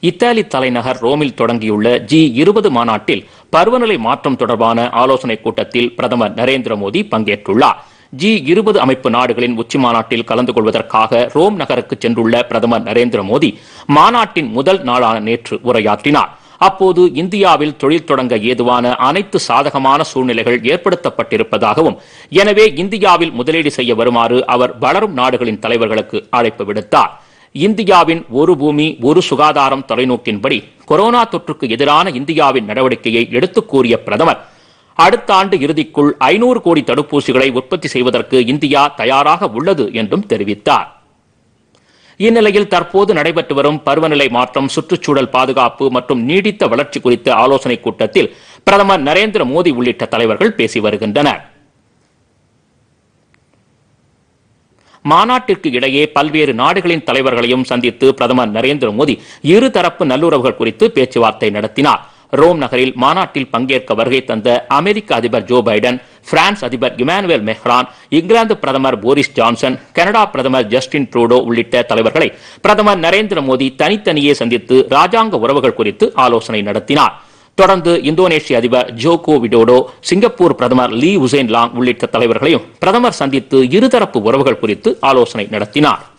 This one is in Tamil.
இத்தாலி தலைநகர் ரோமில் தொடங்கியுள்ள ஜி இருபது மாநாட்டில் பருவநிலை மாற்றம் தொடர்பான ஆலோசனைக் கூட்டத்தில் பிரதமர் நரேந்திர மோடி பங்கேற்றுள்ளார் ஜி இருபது அமைப்பு நாடுகளின் உச்சி மாநாட்டில் கலந்து கொள்வதற்காக ரோம் நகருக்கு சென்றுள்ள பிரதமர் நரேந்திர மோடி மாநாட்டின் முதல் நாளான நேற்று உரையாற்றினார் அப்போது இந்தியாவில் தொழில் தொடங்க ஏதுவான அனைத்து சாதகமான சூழ்நிலைகள் ஏற்படுத்தப்பட்டிருப்பதாகவும் எனவே இந்தியாவில் முதலீடு செய்ய வருமாறு அவர் வளரும் நாடுகளின் தலைவர்களுக்கு அழைப்பு விடுத்தார் இந்தியாவின் ஒரு பூமி ஒரு சுகாதாரம் தொலைநோக்கின்படி கொரோனா தொற்றுக்கு எதிரான இந்தியாவின் நடவடிக்கையை எடுத்துக் கூறிய பிரதமர் அடுத்த ஆண்டு இறுதிக்குள் ஐநூறு கோடி தடுப்பூசிகளை உற்பத்தி செய்வதற்கு இந்தியா தயாராக உள்ளது என்றும் தெரிவித்தார் இந்நிலையில் தற்போது நடைபெற்று வரும் பருவநிலை மாற்றம் சுற்றுச்சூழல் பாதுகாப்பு மற்றும் நீடித்த வளர்ச்சி குறித்த ஆலோசனைக் கூட்டத்தில் பிரதமர் நரேந்திர மோடி உள்ளிட்ட தலைவர்கள் பேசி வருகின்றனர் மாநாட்டிற்கு இடையே பல்வேறு நாடுகளின் தலைவர்களையும் சந்தித்து பிரதமர் நரேந்திர மோடி இருதரப்பு நல்லுறவுகள் குறித்து பேச்சுவார்த்தை நடத்தினார் ரோம் நகரில் மாநாட்டில் பங்கேற்க வருகை தந்த அமெரிக்க அதிபர் ஜோ பைடன் பிரான்ஸ் அதிபர் இமானுவேல் மெஹ்ரான் இங்கிலாந்து பிரதமர் போரிஸ் ஜான்சன் கனடா பிரதமர் ஜஸ்டின் ட்ரூடோ உள்ளிட்ட தலைவர்களை பிரதமர் நரேந்திர மோடி தனித்தனியே சந்தித்து ராஜாங்க உறவுகள் குறித்து ஆலோசனை நடத்தினார் தொடர்ந்து இந்தோனேஷிய அதிபர் ஜோகோ விடோடோ சிங்கப்பூர் பிரதமர் லீ உசேன் லாங் உள்ளிட்ட தலைவர்களையும் பிரதமர் சந்தித்து இருதரப்பு உறவுகள் குறித்து ஆலோசனை நடத்தினார்